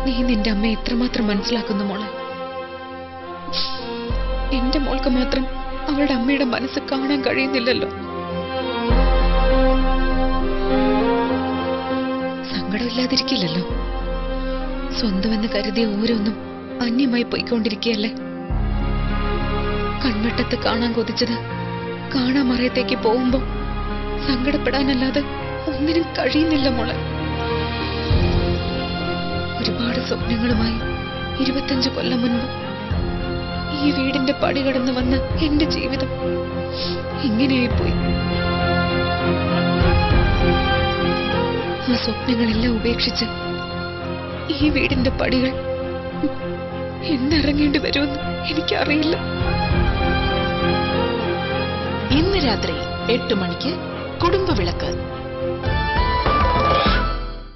നീ നിന്റെ അമ്മയെ എത്രമാത്രം മനസ്സിലാക്കുന്നു മോളെ എന്റെ മോൾക്ക് മാത്രം അവളുടെ അമ്മയുടെ മനസ്സ് കാണാൻ കഴിയുന്നില്ലല്ലോ സങ്കടമില്ലാതിരിക്കില്ലല്ലോ സ്വന്തമെന്ന് കരുതിയ ഓരോന്നും അന്യമായി പോയിക്കൊണ്ടിരിക്കുകയല്ലേ കൺവെട്ടത്ത് കാണാൻ കൊതിച്ചത് കാണാൻ മറയത്തേക്ക് പോകുമ്പോ സങ്കടപ്പെടാനല്ലാതെ ഒന്നിനും കഴിയുന്നില്ല മോളെ ഒരുപാട് സ്വപ്നങ്ങളുമായി ഇരുപത്തഞ്ച് കൊല്ലം മുൻപ് ഈ വീടിന്റെ പടി കടന്നു വന്ന എന്റെ ജീവിതം ഇങ്ങനെയായി പോയി ആ സ്വപ്നങ്ങളെല്ലാം ഉപേക്ഷിച്ച് ഈ വീടിന്റെ പടികൾ എന്നിറങ്ങേണ്ടി വരുമെന്ന് എനിക്കറിയില്ല ഇന്ന് രാത്രി എട്ട് മണിക്ക് കുടുംബവിളക്ക്